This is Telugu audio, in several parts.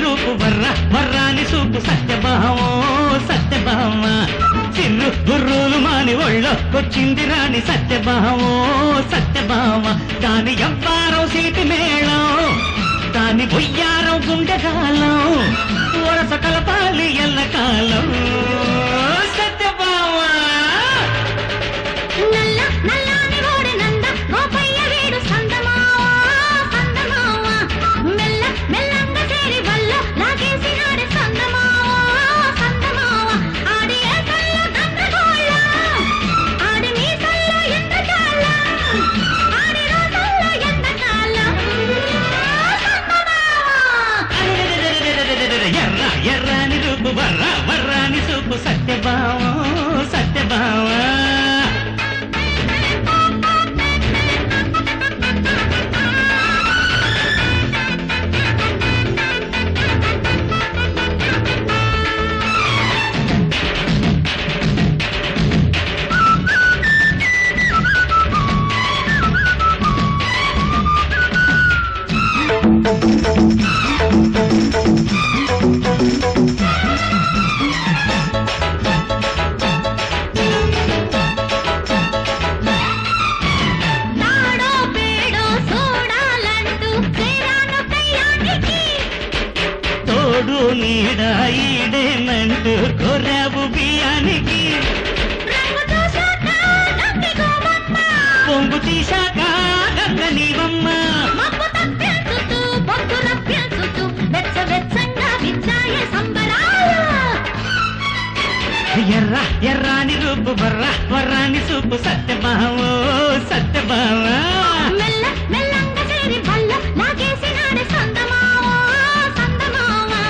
రూపు వర్ర వర్రాని సూపు సత్యభామో సత్యభామ చిర్రు గుర్రులు మాని ఒళ్ళొక్కొచ్చింది రాని సత్యభామో సత్యభామ దాని ఎవ్వారం సిలిపి మేళం దాని బొయ్యారం గుండెకాలం వరస కలపాలి ఎల్లకాలం సత్యభామ నల్ల నల్లాని ఓడి నంద గోపయ్య వీడు సందమావా సందమావా మెల్ల మెల్లంగా చేరి వల్ల లాగేసినాడు సందమావా సందమావా ఆడి ఏసల్లో గందరగోళం ఆడి మీసల్లో ఎండకాలం ఆడి రోజుల్లో ఎండకాలం సందమావా ఎర్ర ఎర్రాని రూపు వర్ర వర్రాని సూపు సత్యభామ సత్యభామ నాడో పేడో చూడాలంటూ చేరాను కయ్యానికి తోడు నీడ ఈడేనంటూ కొరావు బియ్యానికి రంగు చూశాక నంది గోవమ్మ పొంగు తీశాక గంగ నీవమ్మ మబ్బు తప్పించుతూ బొగ్గు రప్పించుతూ వెచ్చ వెచ్చంగా విచ్చాయే సంబరాలు ఎర్ర ఎర్రాని రూపు వర్ర వర్రాని సూపు సత్యభామో సత్యభామ మెల్ల మెల్లంగా చేరి వల్ల లాగేసినాడు సందమావా సందమావా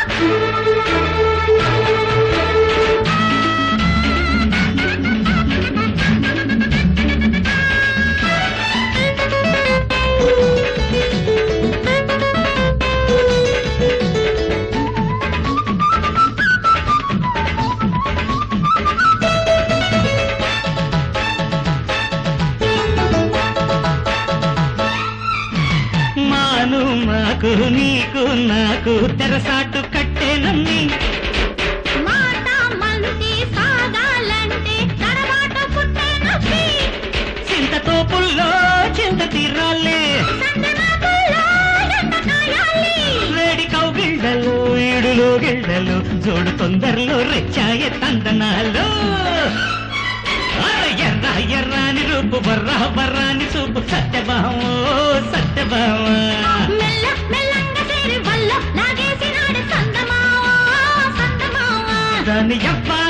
మాను మాకు నీకు నాకు తెరసాటు కట్టేనమ్మి మాట మంది సాగాలంటే తడబాట పుట్టే నొప్పి చింతతో పుల్లో చింత తీరాలే సందమాకుల్లో ఎండ కాయాలి వేడి కౌగిళ్ళలు ఈడులో గిళ్ళలు జోడు తొందరలో రెచ్చాయే తందనాలు అర ఎర్ర ఎర్రాని రూపు బర్ర బర్రాని చూపు సత్యభామో సత్యభామ మెల్ల మెల్లంగా చేరి వల్ల లాగేసినాడు సందమావా సందమావా దాని ఎవ్వా